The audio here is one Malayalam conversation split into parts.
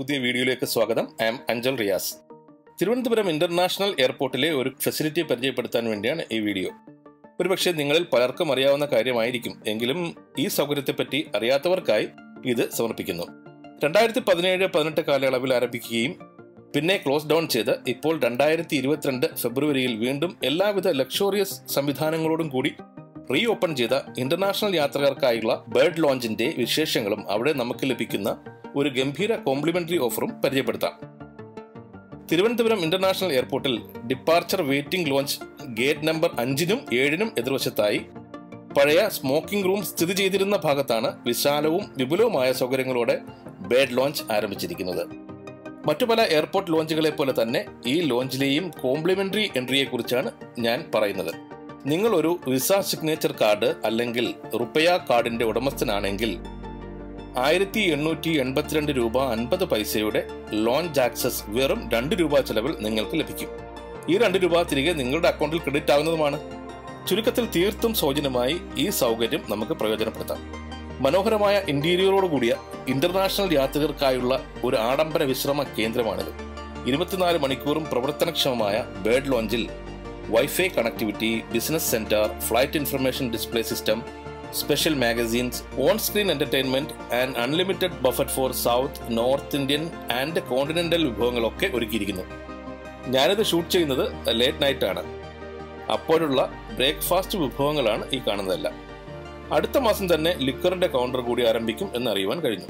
പുതിയ വീഡിയോയിലേക്ക് സ്വാഗതം I am Anchal Riyas Thiruvananthapuram international എയർപോർട്ടിലെ ഒരു ഫെസിലിറ്റി പരിചയപ്പെടുത്താൻ വേണ്ടിയാണ് ഈ വീഡിയോ ഒരുപക്ഷെ നിങ്ങളിൽ പലർക്കും അറിയാവുന്ന കാര്യമായിരിക്കും എങ്കിലും ഈ സൗകര്യത്തെപ്പറ്റി അറിയാത്തവർക്കായി ഇത് സമർപ്പിക്കുന്നു രണ്ടായിരത്തി പതിനേഴ് പതിനെട്ട് കാലയളവിൽ ആരംഭിക്കുകയും പിന്നെ ക്ലോസ് ഡൗൺ ചെയ്ത് ഇപ്പോൾ രണ്ടായിരത്തി ഇരുപത്തിരണ്ട് ഫെബ്രുവരിയിൽ വീണ്ടും എല്ലാവിധ ലക്ഷോറിയസ് സംവിധാനങ്ങളോടും കൂടി റീ ഓപ്പൺ ചെയ്ത ഇന്റർനാഷണൽ യാത്രക്കാർക്കായുള്ള ബേർഡ് ലോഞ്ചിന്റെ വിശേഷങ്ങളും അവിടെ നമുക്ക് ലഭിക്കുന്ന ഒരു ഗംഭീര കോംപ്ലിമെന്ററി ഓഫറും പരിചയപ്പെടുത്താം തിരുവനന്തപുരം ഇന്റർനാഷണൽ എയർപോർട്ടിൽ departure waiting lounge gate number അഞ്ചിനും ഏഴിനും എതിർവശത്തായി പഴയ സ്മോക്കിംഗ് റൂം സ്ഥിതി ചെയ്തിരുന്ന ഭാഗത്താണ് വിശാലവും വിപുലവുമായ സൗകര്യങ്ങളോടെ ബേഡ് ലോഞ്ച് ആരംഭിച്ചിരിക്കുന്നത് മറ്റു പല എയർപോർട്ട് ലോഞ്ചുകളെ പോലെ തന്നെ ഈ ലോഞ്ചിലെയും കോംപ്ലിമെന്ററി എൻട്രിയെ കുറിച്ചാണ് ഞാൻ പറയുന്നത് നിങ്ങൾ ഒരു വിസ സിഗ്നേച്ചർ കാർഡ് അല്ലെങ്കിൽ റുപ്പയ കാർഡിന്റെ ഉടമസ്ഥനാണെങ്കിൽ ആയിരത്തി എണ്ണൂറ്റി എൺപത്തിരണ്ട് രൂപ അൻപത് പൈസയുടെ ലോഞ്ച് ആക്സസ് വെറും രണ്ട് രൂപ ചെലവിൽ നിങ്ങൾക്ക് ലഭിക്കും ഈ രണ്ട് രൂപ തിരികെ നിങ്ങളുടെ അക്കൗണ്ടിൽ ക്രെഡിറ്റ് ആകുന്നതുമാണ് ചുരുക്കത്തിൽ തീർത്തും സൗജന്യമായി ഈ സൗകര്യം നമുക്ക് പ്രയോജനപ്പെടുത്താം മനോഹരമായ ഇന്റീരിയറോട് കൂടിയ ഇന്റർനാഷണൽ യാത്രികർക്കായുള്ള ഒരു ആഡംബര വിശ്രമ കേന്ദ്രമാണിത് ഇരുപത്തിനാല് മണിക്കൂറും പ്രവർത്തനക്ഷമമായ ബേർഡ് ലോഞ്ചിൽ wifi connectivity business centre flight information display system special magazines on screen entertainment and unlimited buffet for south north Indian and continental വിഭവങ്ങളൊക്കെ ഒരുക്കിയിരിക്കുന്നു ഞാനിത് ഷൂട്ട് ചെയ്യുന്നത് ലേറ്റ് നൈറ്റ് ആണ് അപ്പോഴുള്ള ബ്രേക്ക്ഫാസ്റ്റ് വിഭവങ്ങളാണ് ഈ കാണുന്നതെല്ലാം അടുത്ത മാസം തന്നെ ലിക്കറിന്റെ കൗണ്ടർ കൂടി ആരംഭിക്കും എന്ന് അറിയുവാൻ കഴിഞ്ഞു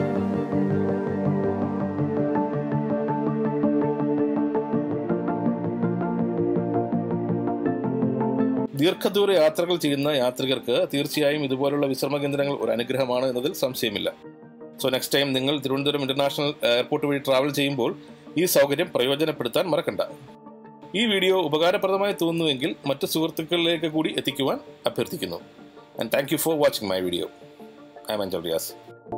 ദീർഘദൂര യാത്രകൾ ചെയ്യുന്ന യാത്രികർക്ക് തീർച്ചയായും ഇതുപോലുള്ള വിശ്രമ കേന്ദ്രങ്ങൾ ഒരു അനുഗ്രഹമാണ് എന്നതിൽ സംശയമില്ല സോ നെക്സ്റ്റ് ടൈം നിങ്ങൾ തിരുവനന്തപുരം ഇന്റർനാഷണൽ എയർപോർട്ട് വഴി ട്രാവൽ ചെയ്യുമ്പോൾ ഈ സൗകര്യം പ്രയോജനപ്പെടുത്താൻ മറക്കണ്ട ഈ വീഡിയോ ഉപകാരപ്രദമായി തോന്നുന്നുവെങ്കിൽ മറ്റ് സുഹൃത്തുക്കളിലേക്ക് കൂടി എത്തിക്കുവാൻ അഭ്യർത്ഥിക്കുന്നു and thank you for watching my video I am Anchal Riyas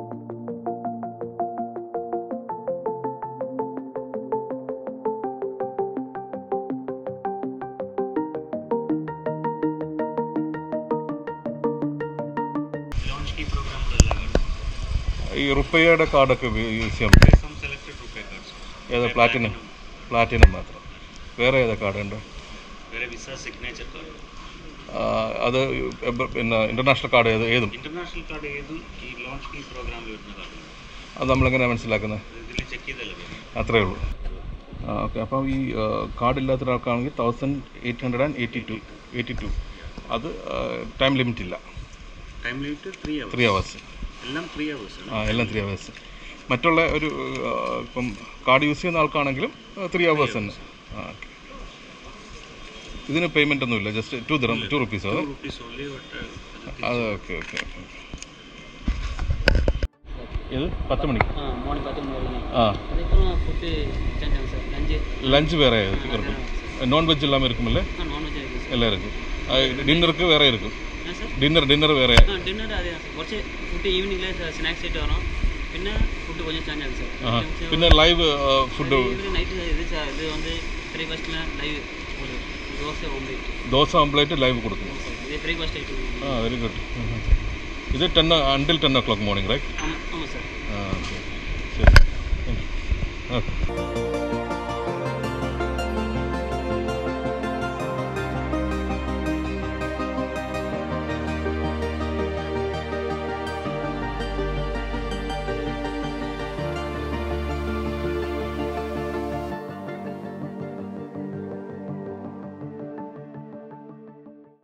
launch key program for 11. ഈ റുപ്പയുടെ കാർഡൊക്കെ യൂസ് ചെയ്യാൻ പറ്റും Some selected rupee cards. ഏത് പ്ലാറ്റിനം പ്ലാറ്റിനം മാത്രം വേറെ ഏതാ കാർഡ് ഉണ്ട് വേറെ വിസ സിഗ്നേച്ചർ കാർഡ് ആ, അത് എബ- പിന്നെ ഇൻ്റർനാഷണൽ കാർഡ് ഏത് ഏതും ഇന്റർനാഷണൽ കാർഡ് ഏതും ഈ ലോഞ്ച് കീ പ്രോഗ്രാമിൽ വരുന്ന കാർഡ് അത് നമ്മളെങ്ങനെയാണ് മനസ്സിലാക്കുന്നത് ഇതിൽ ചെക്ക് ചെയ്തല്ലേ വരും. അത്രേ ഉള്ളൂ ആ ഓക്കെ അപ്പോൾ ഈ കാർഡ് ഇല്ലാത്ത ഒരാൾക്കാണെങ്കിൽ thousand eight hundred and eighty two eighty two അത് ടൈം ലിമിറ്റ് ഇല്ല time limit three three hours hours എല്ലാം ത്രീ അവേഴ്സ് ആണ് ആ എല്ലാം ത്രീ അവേഴ്സ് മറ്റുള്ള ഒരു ആ, ഇപ്പം കാർഡ് യൂസ് ചെയ്യുന്ന ആൾക്കാണെങ്കിലും ത്രീ അവേഴ്സ് തന്നെ ആ ഓക്കെ ഇതിന് പേയ്മെൻ്റ് ഒന്നുമില്ല ജസ്റ്റ് ടു ദിറം ടു റുപ്പീസ് അത് റുപ്പീസ് ഓൺലി ബട്ട് അത് ഓക്കെ ഓക്കെ ഓക്കെ ഇത് പത്ത് മണിക്ക് ஆ மார்னிங் பத்து மணி வரைக்கும் ആ அதுக்கப்புறம் ஃபுட்டு செஞ்சாங்க சார் லஞ்சு லஞ்சு வேற இருக்கும் நான்வெஜ் இல்லாமல் இருக்குமில்ல ஆ நான்வெஜ் இருக்குது சார் எல்லாம் இருக்கும் டின்னருக்கு வேற இருக்கும் என்ன சார் டின்னர் டின்னர் வேற ஆ டின்னர் அதே தான் சார் കുറച്ച് ഫുഡ് ഈവനിങ്ങിൽ സ്നാക്സ് ആയിട്ട് വരും പിന്നെ ഫുഡ് கொஞ்சம் சேஞ்ச் ஆகுது ആ சார் പിന്നെ ലൈവ് ഫുഡ് இது நைட்டு இது சார் இது வந்து பிரேக்ஃபாஸ்ட்டில் லைவ் ஒரு dosa omelette dosa omelette live കൊടുക്കും இது பிரேக்ஃபாஸ்ட் ஐட்டம் ആ വെരി ഗുഡ് ഇത് ten until ten o'clock morning right ஆமாம் ஆமாம் சார் ആ ഓക്കെ ശരി ഓക്കെ